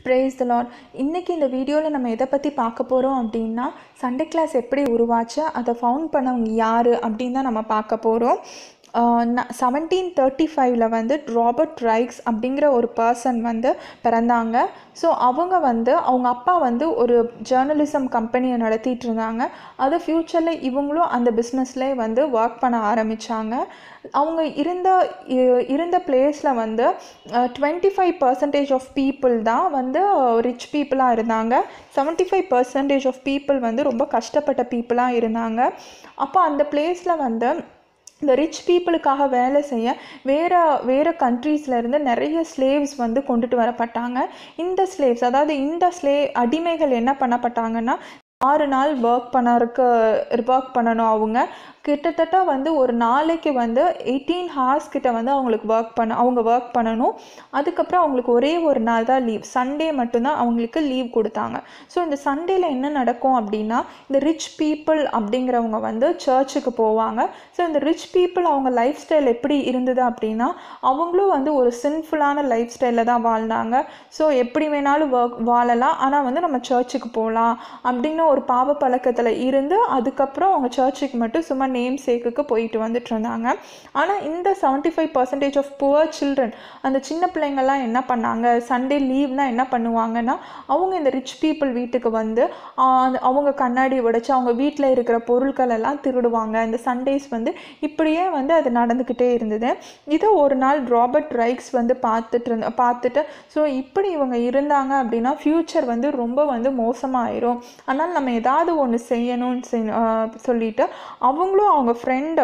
prays த Lord இன்றைக்கி இந்த வீடியோவில் நம்ம எதை பற்றி பார்க்க போகிறோம் அப்படின்னா சண்டே கிளாஸ் எப்படி உருவாச்சு அதை ஃபவுண்ட் பண்ணவங்க யார் அப்படின்னு தான் நம்ம பார்க்க போகிறோம் செவன்டீன் தேர்ட்டி ஃபைவ்ல வந்து ராபர்ட் ரைக்ஸ் அப்படிங்கிற ஒரு பர்சன் வந்து பிறந்தாங்க ஸோ அவங்க வந்து அவங்க அப்பா வந்து ஒரு ஜேர்னலிசம் கம்பெனியை நடத்திட்டு இருந்தாங்க அது ஃப்யூச்சரில் இவங்களும் அந்த பிஸ்னஸ்லேயே வந்து ஒர்க் பண்ண ஆரம்பித்தாங்க அவங்க இருந்த இ- இருந்த பிளேஸில் வந்து twenty five percentage of people தான் வந்து ரிச் பீப்புளாக இருந்தாங்க seventy five percentage of people வந்து ரொம்ப கஷ்டப்பட்ட பீப்புளாக இருந்தாங்க அப்போ அந்த பிளேஸில் வந்து இந்த ரிச் பீப்புளுக்காக வேலை செய்ய வேறு வேறு கண்ட்ரீஸ்லேருந்து நிறைய ஸ்லேவ்ஸ் வந்து கொண்டுட்டு வரப்பட்டாங்க இந்த ஸ்லேவ்ஸ் அதாவது இந்த ஸ்லே அடிமைகள் என்ன பண்ணப்பட்டாங்கன்னா ஆறு நாள் ஒர்க் பண்ணறக்கு ஒர்க் பண்ணணும் அவங்க கிட்டத்தட்ட வந்து ஒரு நாளைக்கு வந்து எயிட்டீன் ஹார்ஸ் கிட்ட வந்து அவங்களுக்கு ஒர்க் பண்ண அவங்க ஒர்க் பண்ணணும் அதுக்கப்புறம் அவங்களுக்கு ஒரே ஒரு நாள் தான் லீவ் சண்டே மட்டும்தான் அவங்களுக்கு லீவ் கொடுத்தாங்க ஸோ இந்த சண்டேல என்ன நடக்கும் அப்படின்னா இந்த ரிச் பீப்புள் அப்படிங்கிறவங்க வந்து சர்ச்சுக்கு போவாங்க ஸோ இந்த ரிச் பீப்புள் அவங்க லைஃப் ஸ்டைல் எப்படி இருந்தது அப்படின்னா அவங்களும் வந்து ஒரு சின்ஃபுல்லான லைஃப் ஸ்டைலில் தான் வாழ்ந்தாங்க ஸோ எப்படி வேணாலும் ஒர்க் வாழலாம் ஆனால் வந்து நம்ம சர்ச்சுக்கு போகலாம் அப்படின்னு ஒரு பாவ பழக்கத்தில் இருந்து அதுக்கப்புறம் அவங்க சர்ச்சுக்கு மட்டும் சும்மா நேம் சேக்குக்கு போயிட்டு வந்துட்டு இருந்தாங்க ஆனால் இந்த seventy five percentage of poor children அந்த சின்ன பிள்ளைங்கள்லாம் என்ன பண்ணாங்க சண்டே லீவ்னா என்ன பண்ணுவாங்கன்னா அவங்க இந்த ரிச் பீப்புள் வீட்டுக்கு வந்து ஆஹ், அந்த- அவங்க கண்ணாடி உடைச்சு அவங்க வீட்டில் இருக்கிற பொருட்கள் எல்லாம் திருடுவாங்க இந்த சண்டேஸ் வந்து இப்படியே வந்து அது நடந்துக்கிட்டே இருந்தது இதை ஒரு நாள் ராபர்ட் ரைக்ஸ் வந்து பார்த்துட்டு இருந்த பார்த்துட்டு ஸோ இப்படி இவங்க இருந்தாங்க அப்படின்னா ஃப்யூச்சர் வந்து ரொம்ப வந்து மோசமாயிரும் அதனால் நம்ம ஏதாவது ஒன்று செய்யணும்னு செய்- ஆஹ் சொல்லிட்டு அவங்களும் அவங்க ஃப்ரெண்டு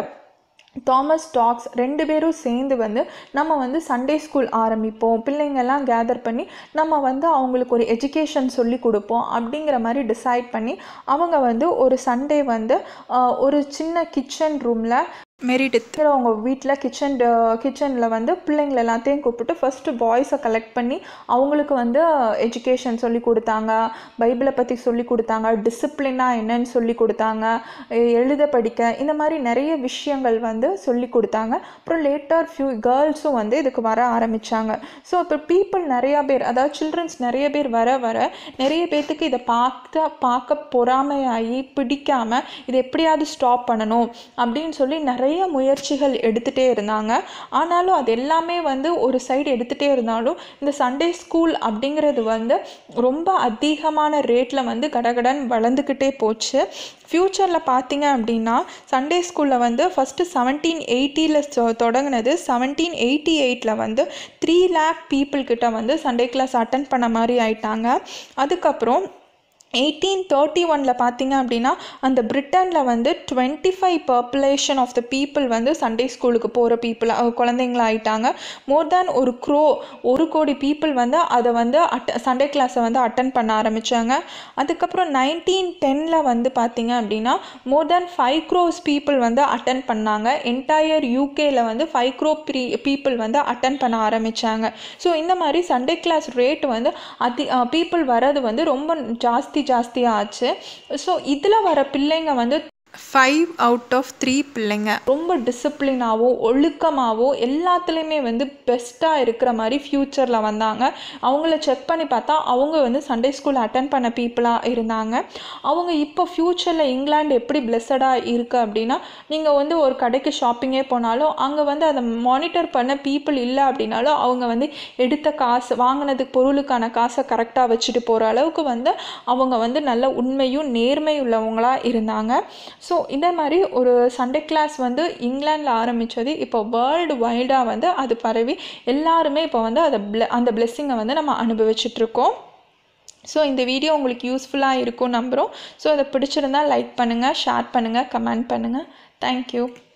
தாமஸ் டாக்ஸ் ரெண்டு பேரும் சேர்ந்து வந்து நம்ம வந்து சண்டே ஸ்கூல் ஆரம்பிப்போம் பிள்ளைங்கெல்லாம் கேதர் பண்ணி நம்ம வந்து அவங்களுக்கு ஒரு எஜுகேஷன் சொல்லி கொடுப்போம் அப்படிங்கிற மாதிரி டிசைட் பண்ணி அவங்க வந்து ஒரு சண்டே வந்து ஆஹ், ஒரு சின்ன கிச்சன் ரூமில் மெரிடித் அவங்க வீட்டில் கிச்சன் கிச்சனில் வந்து பிள்ளைங்கள எல்லாத்தையும் கூப்பிட்டு ஃபஸ்ட்டு பாய்ஸை கலெக்ட் பண்ணி அவங்களுக்கு வந்து எஜுகேஷன் சொல்லி கொடுத்தாங்க பைபிளை பற்றி சொல்லி கொடுத்தாங்க டிசிப்ளினாக என்னன்னு சொல்லி கொடுத்தாங்க எ- எழுத படிக்க இந்த மாதிரி நிறைய விஷயங்கள் வந்து சொல்லி கொடுத்தாங்க அப்புறம் லேட்டர் ஃபியூ கேர்ள்ஸும் வந்து இதுக்கு வர ஆரம்பித்தாங்க ஸோ இப்போ பீப்புள் நிறையா பேர் அதாவது சில்ட்ரன்ஸ் நிறைய பேர் வர வர நிறைய பேர்த்துக்கு இதை பார்க்க பார்க்க பொறாமையாகி பிடிக்காம இதை எப்படியாவது ஸ்டாப் பண்ணணும் அப்படின்னு சொல்லி நிறைய முயற்சிகள் எடுத்துகிட்டே இருந்தாங்க ஆனாலும் அது எல்லாமே வந்து ஒரு சைடு எடுத்துகிட்டே இருந்தாலும் இந்த சண்டே ஸ்கூல் அப்படிங்கிறது வந்து ரொம்ப அதிகமான ரேட்டில் வந்து கடகடன் வளர்ந்துக்கிட்டே போச்சு ஃப்யூச்சரில் பார்த்தீங்க அப்படின்னா சண்டே ஸ்கூலில் வந்து ஃபஸ்ட்டு செவன்டீன் எயிட்டியில் தொடங்கினது செவன்டீன் எயிட்டி எயிட்டில் வந்து த்ரீ லேக் பீப்புள் கிட்ட வந்து சண்டே கிளாஸ் அட்டன் பண்ண மாதிரி ஆயிட்டாங்க அதுக்கப்புறம் எயிட்டீன் தேர்ட்டி ஒனில் பார்த்தீங்க அப்படின்னா அந்த பிரிட்டனில் வந்து twenty five population of the people வந்து சண்டே ஸ்கூலுக்கு போகிற பீப்புள் குழந்தைங்களா ஆயிட்டாங்க மோர் தேன் ஒரு க்ரோ ஒரு கோடி பீப்புள் வந்து அதை வந்து அட் சண்டே கிளாஸை வந்து அட்டன் பண்ண ஆரம்பித்தாங்க அதுக்கப்புறம் நைன்டீன் டென்னில் வந்து பார்த்தீங்க அப்படின்னா more than five crores people வந்து அட்டன் பண்ணாங்க என்டையர் யூகேல வந்து ஃபைவ் க்ரோ ப்ரீ பீப்புள் வந்து அட்டன் பண்ண ஆரம்பித்தாங்க ஸோ இந்த மாதிரி சண்டே கிளாஸ் ரேட் வந்து அதி பீப்புள் வர்றது வந்து ரொம்ப ஜாஸ்தி ஜாஸ்தியாக ஆச்சு ஸோ இதில் வர பிள்ளைங்க வந்து ஃபைவ் அவுட் ஆஃப் த்ரீ பிள்ளைங்க ரொம்ப டிசிப்ளினாகவும் ஒழுக்கமாகவும் எல்லாத்துலேயுமே வந்து பெஸ்ட்டாக இருக்கிற மாதிரி ஃப்யூச்சரில் வந்தாங்க அவங்கள செக் பண்ணி பார்த்தா அவங்க வந்து சண்டே ஸ்கூல் அட்டன் பண்ண பீப்புளாக இருந்தாங்க அவங்க இப்போ ஃப்யூச்சரில் இங்கிலாந்து எப்படி பிளெஸடாக இருக்குது அப்படின்னா நீங்கள் வந்து ஒரு கடைக்கு ஷாப்பிங்கே போனாலும் அங்கே வந்து அதை மானிட்டர் பண்ண பீப்புள் இல்லை அப்படின்னாலும் அவங்க வந்து எடுத்த காசு வாங்கினதுக்கு பொருளுக்கான காசை கரெக்டாக வச்சுட்டு போகிற அளவுக்கு வந்து அவங்க வந்து நல்ல உண்மையும் நேர்மை உள்ளவங்களாக இருந்தாங்க ஸோ இந்த மாதிரி ஒரு சண்டே கிளாஸ் வந்து இங்கிலாந்தில் ஆரம்பித்தது இப்போ வேர்ல்டு வைல்டாக வந்து அது பரவி எல்லாருமே இப்போ வந்து அதை ble- அந்த பிளெஸ்ஸிங்கை வந்து நம்ம அனுபவிச்சுட்ருக்கோம் ஸோ இந்த வீடியோ உங்களுக்கு யூஸ்ஃபுல்லாக இருக்கும் நம்புகிறோம் ஸோ அதை பிடிச்சிருந்தா லைக் பண்ணுங்கள் ஷேர் பண்ணுங்கள் கமெண்ட் பண்ணுங்கள் தேங்க்யூ